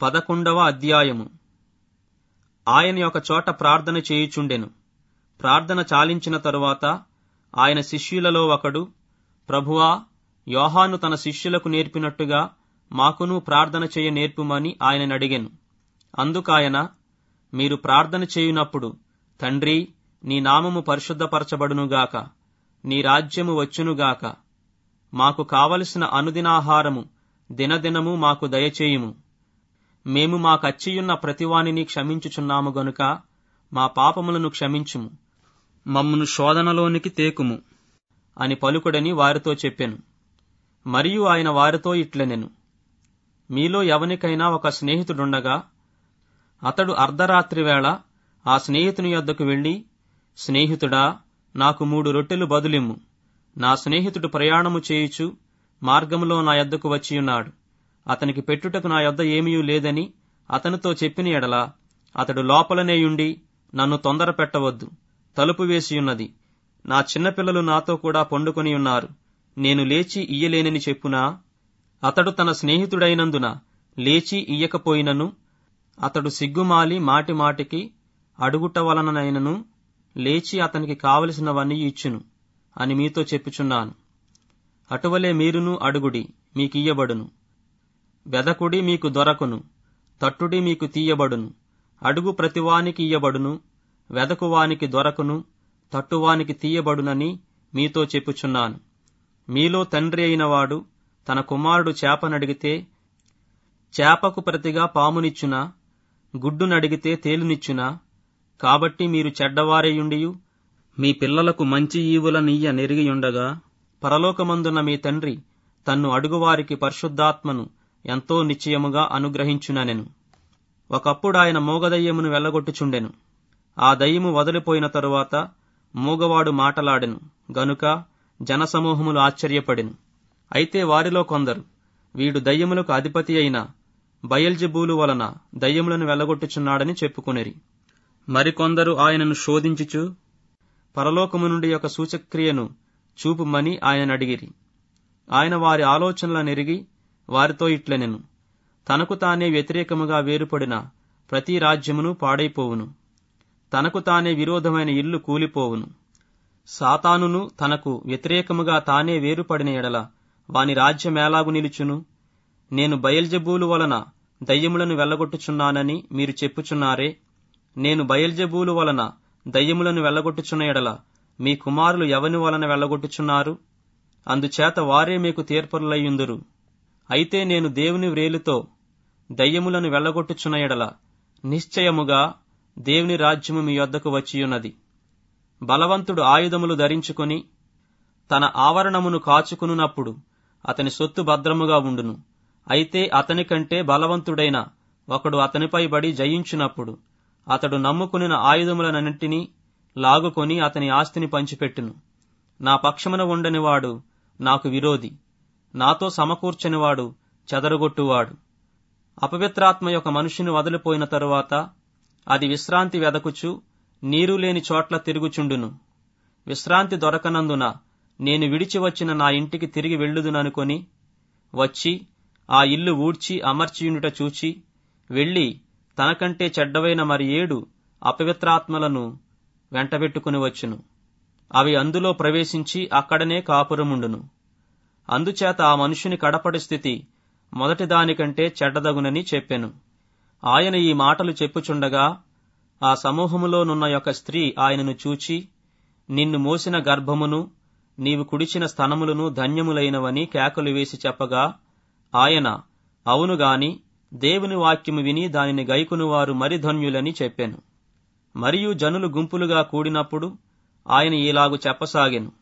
పదకొండవ అధ్యాయము ఆయన ఒక చోట ప్రార్థన చేయుచుండెను ప్రార్థన చాలించిన తరువాత ఆయన శిష్యులలో ఒకడు ప్రభువా యోహాను తన శిష్యులకు నేర్పినట్టుగా మాకును ప్రార్థన చేయ నేర్పుమని ఆయనను అడిగాను అందుకాయన మీరు ప్రార్థన చేయునప్పుడు తండ్రి నీ నామము పరిశుద్ధపరచబడునుగాక నీ రాజ్యము వచ్చునుగాక మాకు కావలసిన అనుదినాహారము దినదినము మాకు దయచేయుము మేము మాకచ్చియున్న ప్రతివానిని క్షమించుచున్నాము గనుక మా పాపములను క్షమించుము మమ్మును శోధనలోనికి తేకుము అని పలుకుడని వారితో చెప్పెను మరియు ఆయన వారితో ఇట్లనెను మీలో ఎవనికైనా ఒక స్నేహితుడుండగా అతడు అర్ధరాత్రి వేళ ఆ స్నేహితుని యొద్దకు వెళ్లి స్నేహితుడా నాకు మూడు రొట్టెలు బదులిమ్ము నా స్నేహితుడు ప్రయాణము చేయుచు మార్గములో నా యొద్దకు వచ్చియున్నాడు అతనికి పెట్టుటకు నా యొద్ద ఏమీ లేదని అతనితో చెప్పిన ఎడల అతడు లోపలనేయుండి నన్ను తొందర పెట్టవద్దు తలుపు వేసియున్నది నా చిన్నపిల్లలు నాతో కూడా పండుకొని ఉన్నారు నేను లేచి ఇయ్యలేనని చెప్పునా అతడు తన స్నేహితుడైనందున లేచి ఇయ్యకపోయినను అతడు సిగ్గుమాలి మాటి మాటికి అడుగుట వలననైనను లేచి అతనికి కావలసినవన్నీ ఇచ్చును అని మీతో చెప్పుచున్నాను అటువలే మీరును అడుగుడి మీకియ్యబడును వెదకుడి మీకు దొరకును తట్టుడి మీకు తీయబడును అడుగు ప్రతివానికి ఇయ్యబడును వెదకువానికి దొరకును తట్టువానికి తీయబడునని మీతో చెప్పుచున్నాను మీలో తండ్రి అయినవాడు తన కుమారుడు చేపనడిగితే చేపకు ప్రతిగా పామునిచ్చునా గుడ్డునడిగితే తేలునిచ్చునా కాబట్టి మీరు చెడ్డవారేయుండియు మీ పిల్లలకు మంచి ఈవులనియ్య నెరిగియుండగా పరలోకమందున్న మీ తండ్రి తన్ను అడుగువారికి పరిశుద్ధాత్మను ఎంతో నిశ్చయముగా అనుగ్రహించుననెను ఒకప్పుడు ఆయన మూగదయ్యమును వెళ్లగొట్టుచుండెను ఆ దయ్యము వదిలిపోయిన తరువాత మూగవాడు మాటలాడెను గనుక జనసమూహములు ఆశ్చర్యపడెను అయితే వారిలో కొందరు వీడు దయ్యములకు అధిపతి అయిన బయల్జబూలు వలన దయ్యములను వెళ్లగొట్టుచున్నాడని చెప్పుకొనిరి మరికొందరు ఆయనను శోధించుచు పరలోకము నుండి ఒక సూచక్రియను చూపుమని ఆయన అడిగిరి ఆయన వారి ఆలోచనల నెరిగి వారితో ఇట్లనెను తనకు తానే వ్యతిరేకముగా వేరుపడిన ప్రతి రాజ్యమును పాడైపోవును తనకు తానే విరోధమైన ఇల్లు కూలిపోవును సాతానును తనకు వ్యతిరేకముగా తానే వేరుపడిన ఎడల వాని రాజ్యమేలాగు నిలుచును నేను బయల్జబూలు వలన దయ్యములను వెళ్లగొట్టుచున్నానని మీరు చెప్పుచున్నారే నేను బయల్జబూలు వలన దయ్యములను వెళ్లగొట్టుచున్న ఎడల మీ కుమారులు ఎవని వలన వెళ్లగొట్టుచున్నారు అందుచేత వారే మీకు తీర్పరులయ్యుందురు అయితే నేను దేవుని వ్రేలుతో దయ్యములను వెళ్లగొట్టుచున్న ఎడల నిశ్చయముగా దేవుని రాజ్యము మీ యొద్దకు వచ్చియున్నది బలవంతుడు ఆయుధములు ధరించుకొని తన ఆవరణమును కాచుకునున్నప్పుడు అతని సొత్తు భద్రముగా ఉండును అయితే అతని కంటే బలవంతుడైన ఒకడు అతనిపై బడి జయించినప్పుడు అతడు నమ్ముకునిన ఆయుధములనన్నింటినీ లాగుకొని అతని ఆస్తిని పంచిపెట్టును నా పక్షమున ఉండనివాడు నాకు విరోధి నాతో సమకూర్చనివాడు చెదరగొట్టువాడు అపవిత్రాత్మ యొక్క మనిషిని వదిలిపోయిన తరువాత అది విశ్రాంతి వెదకుచు నీరు లేని చోట్ల తిరుగుచుండును విశ్రాంతి దొరకనందున నేను విడిచి వచ్చిన నా ఇంటికి తిరిగి వెళ్ళుదుననుకొని వచ్చి ఆ ఇల్లు ఊడ్చి అమర్చియుండుట చూచి వెళ్లి తనకంటే చెడ్డవైన మరి ఏడు అపవిత్రాత్మలను వెంటబెట్టుకుని వచ్చును అవి అందులో ప్రవేశించి అక్కడనే కాపురముండును అందుచేత ఆ మనుషుని కడపడి స్థితి మొదటి దానికంటే చెడ్డదగునని చెప్పెను ఆయన ఈ మాటలు చెప్పుచుండగా ఆ సమూహములోనున్న యొక్క స్త్రీ ఆయనను చూచి నిన్ను మోసిన గర్భమును నీవు కుడిచిన స్తనములను ధన్యములైనవని కేకలు వేసి చెప్పగా ఆయన అవునుగాని దేవుని వాక్యము విని దానిని గైకునువారు మరి ధన్యులని చెప్పెను మరియు జనులు గుంపులుగా కూడినప్పుడు ఆయన ఇలాగు చెప్పసాగెను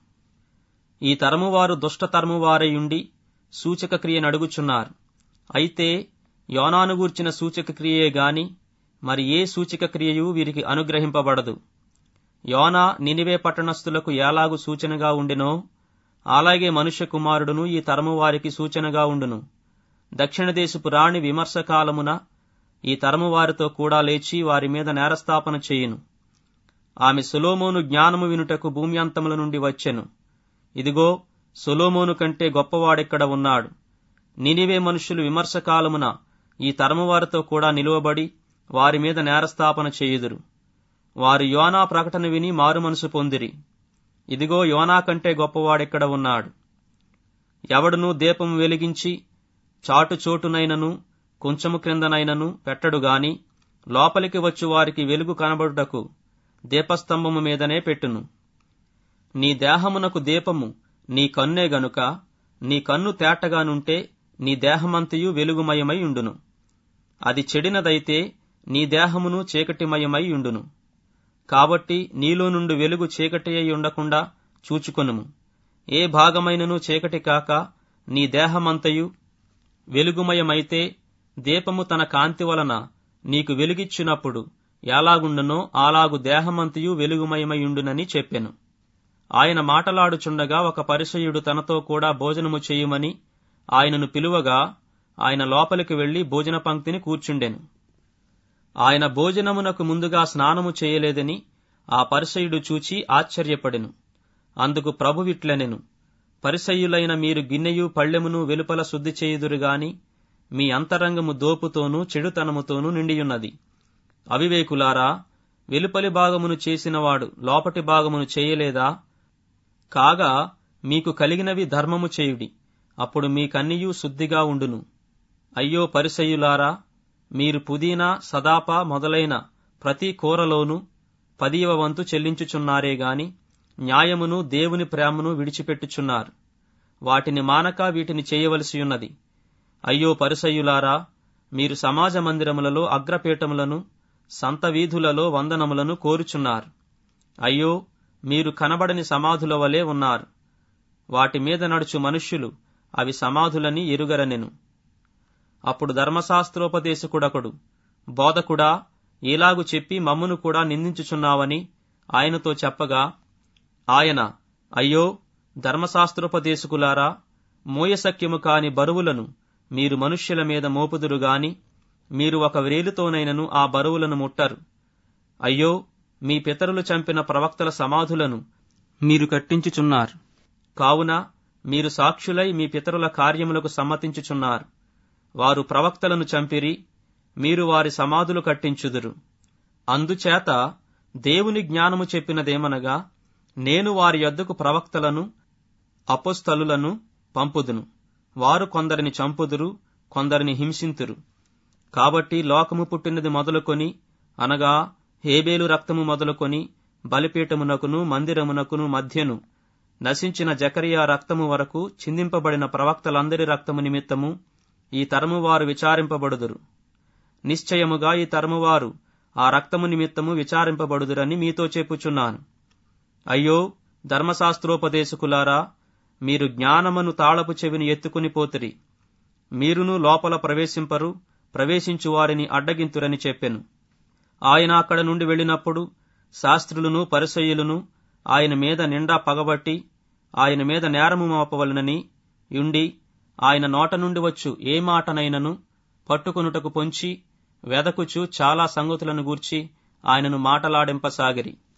ఈ తరమువారు దుష్టతరమువారయుండి సూచక క్రియను అడుగుచున్నారు అయితే యోనాను గూర్చిన సూచక క్రియే గాని మరి ఏ సూచక క్రియయు వీరికి అనుగ్రహింపబడదు యోనా నినివే పట్టణస్థులకు ఎలాగు సూచనగా ఉండినో అలాగే మనుష్య కుమారుడును ఈ తరము వారికి సూచనగా ఉండును దక్షిణ దేశపు రాణి విమర్శ కాలమున ఈ తరము వారితో కూడా లేచి వారి మీద నేరస్థాపన చేయును ఆమె సొలోమోను జ్ఞానము వినుటకు భూమి అంతముల నుండి వచ్చెను ఇదిగో సొలోమోను కంటే గొప్పవాడెక్కడ ఉన్నాడు నినివే మనుషులు విమర్శకాలమున ఈ తరము వారితో కూడా నిలువబడి వారి మీద నేరస్థాపన చేయుదురు వారు యోనా ప్రకటన విని మారుమనసు పొందిరి ఇదిగో యోనా కంటే గొప్పవాడెక్కడ ఉన్నాడు ఎవడును దీపం వెలిగించి చాటు చోటునైనను కొంచెము క్రిందనైనను పెట్టడు గాని లోపలికి వచ్చు వారికి వెలుగు కనబడుటకు దీపస్తంభము మీదనే పెట్టును నీ దేహమునకు దీపము నీ కన్నే గనుక నీ కన్ను తేటగానుంటే నీ దేహమంతయు వెలుగుమయమై ఉండును అది చెడినదైతే నీ దేహమును చీకటిమయమై ఉండును కాబట్టి నీలో నుండి వెలుగు చీకటి అయి ఉండకుండా చూచుకొనుము ఏ భాగమైనను చీకటి కాక నీ దేహమంతయు వెలుగుమయమైతే దీపము తన కాంతి వలన నీకు వెలుగిచ్చినప్పుడు ఎలాగుండునో అలాగు దేహమంతయు వెలుగుమయమయుండునని చెప్పెను ఆయన మాటలాడుచుండగా ఒక పరిసయుడు తనతో కూడా భోజనము చేయుమని ఆయనను పిలువగా ఆయన లోపలికి వెళ్లి భోజన పంక్తిని కూర్చుండెను ఆయన భోజనమునకు ముందుగా స్నానము చేయలేదని ఆ పరిసయుడు చూచి ఆశ్చర్యపడెను అందుకు ప్రభువిట్లనెను పరిసయ్యులైన మీరు గిన్నెయు పళ్ళెమును వెలుపల శుద్ధి చేయుదురుగాని మీ అంతరంగము దోపుతోనూ చెడుతనముతోనూ నిండియున్నది అవివేకులారా వెలుపలి భాగమును చేసినవాడు లోపటి భాగమును చేయలేదా కాగా మీకు కలిగినవి ధర్మము చేయుడి అప్పుడు మీ కన్నియు శుద్ధిగా ఉండును అయ్యో పరిసయ్యులారా మీరు పుదీనా సదాప మొదలైన ప్రతి కూరలోనూ పదియవ వంతు చెల్లించుచున్నారే గాని న్యాయమును దేవుని ప్రేమను విడిచిపెట్టుచున్నారు వాటిని మానక వీటిని చేయవలసి ఉన్నది అయ్యో పరిసయ్యులారా మీరు సమాజ మందిరములలో అగ్రపీఠములను సంత వీధులలో వందనములను కోరుచున్నారు అయ్యో మీరు కనబడని సమాధుల వలె ఉన్నారు వాటి మీద నడుచు మనుష్యులు అవి సమాధులని ఎరుగరనెను అప్పుడు ధర్మశాస్త్రోపదేశకుడొకడు బోధకుడా ఇలాగు చెప్పి మమ్మును కూడా నిందించుచున్నావని ఆయనతో చెప్పగా ఆయన అయ్యో ధర్మశాస్త్రోపదేశకులారా మోయసఖ్యము కాని బరువులను మీరు మనుష్యుల మీద మోపుదురు గాని మీరు ఒక వ్రేలుతోనైనను ఆ బరువులను ముట్టరు అయ్యో మీ పితరులు చంపిన ప్రవక్తల సమాధులను మీరు కట్టించుచున్నారు కావున మీరు సాక్షులై మీ పితరుల కార్యములకు సమ్మతించుచున్నారు వారు ప్రవక్తలను చంపిరి మీరు వారి సమాధులు కట్టించుదురు అందుచేత దేవుని జ్ఞానము చెప్పినదేమనగా నేను వారి యొద్దకు ప్రవక్తలను అపోస్తలులను పంపుదును వారు కొందరిని చంపుదురు కొందరిని హింసింతురు కాబట్టి లోకము పుట్టినది మొదలుకొని అనగా హేబేలు రక్తము మొదలుకొని బలిపీఠమునకును మందిరమునకును మధ్యను నశించిన జకరియా రక్తము వరకు చిందింపబడిన ప్రవక్తలందరి రక్తము నిమిత్తము ఈ తరము వారు విచారింపబడుదురు నిశ్చయముగా ఈ తరము వారు ఆ రక్తము నిమిత్తము విచారింపబడుదురని మీతో చెప్పుచున్నాను అయ్యో ధర్మశాస్త్రోపదేశకులారా మీరు జ్ఞానమును తాళపు చెవిని ఎత్తుకుని పోతిరి మీరును లోపల ప్రవేశింపరు ప్రవేశించు వారిని అడ్డగింతురని చెప్పెను ఆయన అక్కడ నుండి వెళ్ళినప్పుడు శాస్త్రులను పరిసయ్యులను ఆయన మీద నిండా పగబట్టి ఆయన మీద నేరము మోపవలనని యుండి ఆయన నోట నుండి వచ్చు ఏ మాటనైనను పట్టుకొనుటకు పొంచి వెదకుచు చాలా సంగతులను గూర్చి ఆయనను మాటలాడింపసాగిరి